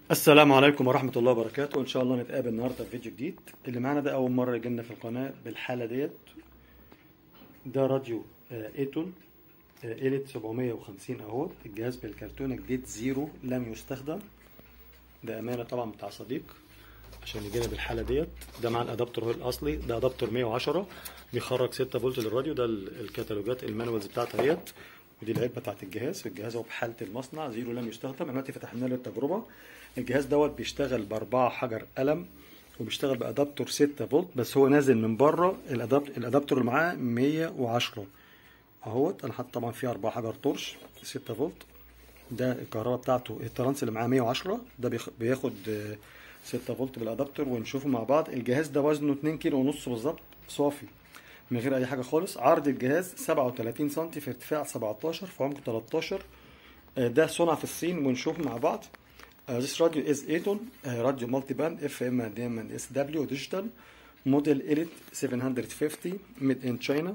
السلام عليكم ورحمة الله وبركاته إن شاء الله نتقابل النهاردة في فيديو جديد اللي معانا ده أول مرة يجيلنا في القناة بالحالة ديت ده راديو آه، ايتون آه، إيليت 750 أهو الجهاز بالكرتونة جديد زيرو لم يستخدم ده أمانة طبعا بتاع صديق عشان يجينا بالحالة ديت ده مع الأدابتور هو الأصلي ده أدابتور 110 بيخرج 6 فولت للراديو ده ال- الكتالوجات المانوالز بتاعتها اهيت ودي العلبة بتاعت الجهاز الجهاز هو بحالة المصنع زيرو لم يستخدم دلوقتي فتحنا له التجربة الجهاز دوت بيشتغل بأربعة حجر قلم وبيشتغل بأدابتور 6 فولت بس هو نازل من بره الأدابت الأدابتور اللي معاه 110 اهوت انا حاطط طبعا فيه 4 حجر طرش 6 فولت ده الكهرباء بتاعته الترانس اللي معاه 110 ده بيخ- بياخد آه، 6 فولت بالادابتور ونشوفه مع بعض الجهاز ده وزنه 2 كيلو ونص بالظبط صافي من غير اي حاجه خالص عرض الجهاز 37 سم في ارتفاع 17 في عمق 13 آه، ده صنع في الصين ونشوفه مع بعض Uh, this radio is Aton uh, radio multiband FM and DM and SW digital model Elite 750 made in China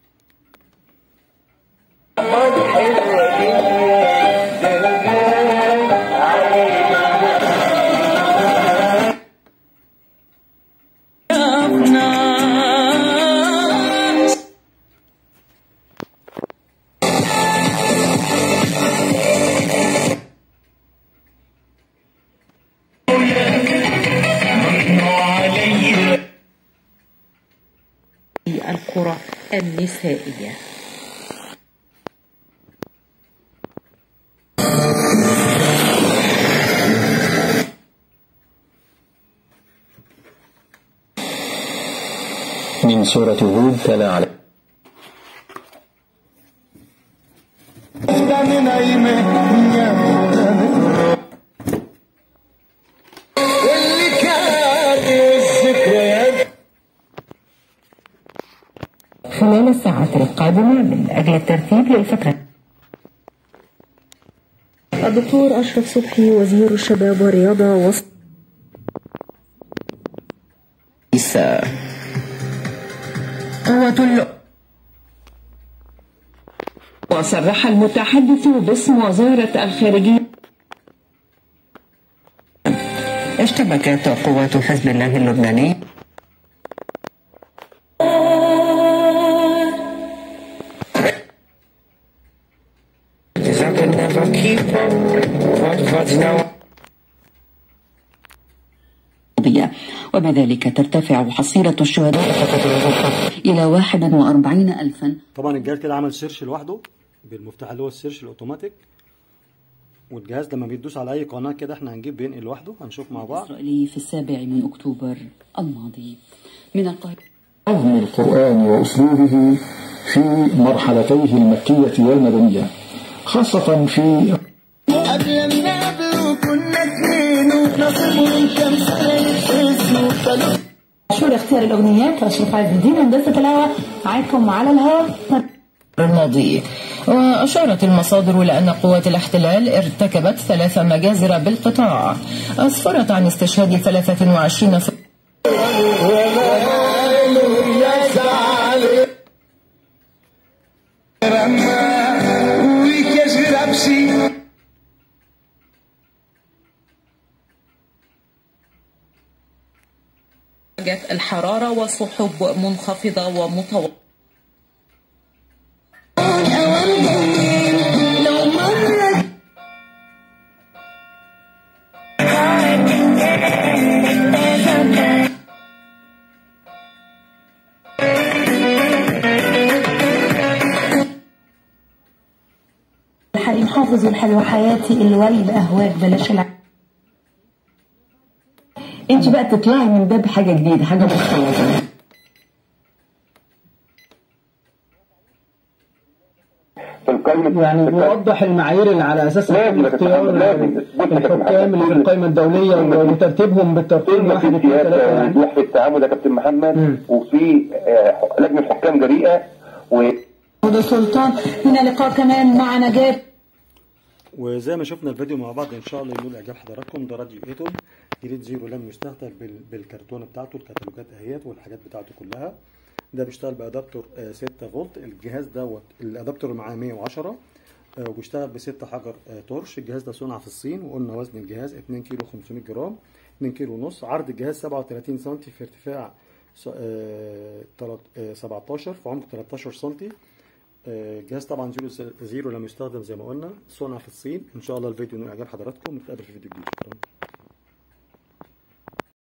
الكرة النسائية من سورة هود تلا على من واللي كان الذكريات خلال الساعات القادمة من أجل الترتيب للفترة الدكتور أشرف صبحي وزير الشباب والرياضة وصف قوة ال... وصرح المتحدث باسم وزارة الخارجية اشتبكت قوات حزب الله اللبناني القضية وبذلك ترتفع حصيلة الشهداء إلى 41 ألفا طبعا الجهاز كده عمل سيرش لوحده بالمفتاح اللي هو السيرش الاوتوماتيك والجهاز لما بيدوس على اي قناه كده احنا هنجيب بينقل لوحده هنشوف مع بعض إسرائيلي في السابع من أكتوبر الماضي من القاهرة نظم القرآن وأسلوبه في مرحلتيه المكية والمدنية خاصة في قبل النبي وكنا اتنين ونصيب وكم سنة يتحسوا مشهور اختيار الاغنيات اشرف عز الدين هندسه الهواء معاكم على الهواء الماضي وأشارت المصادر إلى أن قوات الاحتلال ارتكبت ثلاث مجازر بالقطاع أسفرت عن استشهاد 23 ف... يا زعل رما ويكسر أبسي درجة الحرارة وسحب منخفضة ومتوسطة لو مرة حليم حافظ والحلوة حياتي الورد اهواك بلاش الع... انت بقى تطلعي من ده بحاجة جديدة حاجة مختلفة في القائمة يعني في القائمة- نوضح المعايير اللي على اساسها لازم يتم يا كابتن اختيار محمد، لازم. بص يا كابتن الحكام اللي في محمد، القائمه الدوليه طول ما في- وترتيبهم بالترتيب طول ما واحد في اثنين ثلاثه سياسة يعني ووضوح في التعامل يا كابتن محمد مم. وفي آه، لجنة حكام جريئة و هدى سلطان هنا لقاء كمان مع نجاة وزي ما شفنا الفيديو مع بعض ان شاء الله ينول اعجاب حضراتكم ده راديو ايتون جريد زيرو لم يستهتر بال- بالكرتونه بتاعته الكتالوجات اهيت والحاجات بتاعته كلها ده بيشتغل بادابتور آه، 6 فولت الجهاز دوت الادابتور اللي معاه 110 آه، وبيشتغل بستة حجر آه، تورش الجهاز ده صنع في الصين وقلنا وزن الجهاز 2 كيلو 500 جرام 2 كيلو ونص عرض الجهاز 37 سم في ارتفاع س- آه، تلات- آه، 17 في عمق 13 سم آه، الجهاز طبعا زيرو زيرو لم يستخدم زي ما قلنا صنع في الصين ان شاء الله الفيديو نال اعجاب حضراتكم نتقابل في فيديو جديد شكرا